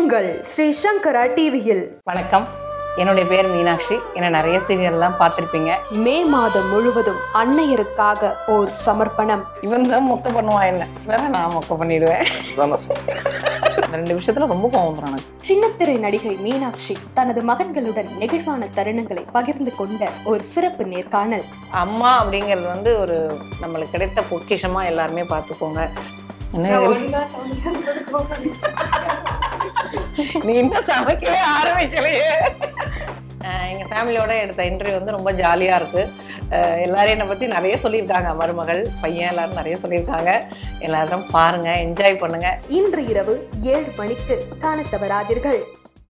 உங்கள் ஸ்ரீ சங்கரா டிவியில் வணக்கம் என்னுடைய பேர் மீனாட்சி என்னை நிறைய சீரியல்லாம் பார்த்துருப்பீங்க மே மாதம் முழுவதும் அன்னையருக்காக ஓர் சமர்ப்பணம் இவன் தான் மொக்க பண்ணுவான் என்ன வேற நான் மொக்க பண்ணிடுவேன் இந்த ரெண்டு விஷயத்துல ரொம்ப கோவம் வந்துடும் எனக்கு சின்னத்திரை நடிகை மீனாட்சி தனது மகன்களுடன் நெகிழ்வான தருணங்களை பகிர்ந்து கொண்ட ஒரு சிறப்பு நேர்காணல் அம்மா அப்படிங்கிறது வந்து ஒரு நம்மளுக்கு கிடைத்த பொக்கிஷமா எல்லாருமே பார்த்துக்கோங்க என்ன இது? நீ இன்னும் சமைக்கவே ஆரம்பிக்கலையே அஹ் எங்க ஃபேமிலியோட எடுத்த இன்டர்வியூ வந்து ரொம்ப ஜாலியா இருக்கு அஹ் எல்லாரும் என்னை பத்தி நிறைய சொல்லியிருக்காங்க மருமகள் பையன் எல்லாரும் நிறைய சொல்லியிருக்காங்க எல்லாரும் பாருங்க என்ஜாய் பண்ணுங்க இன்று இரவு ஏழு மணிக்கு காணத் தவறாதீர்கள்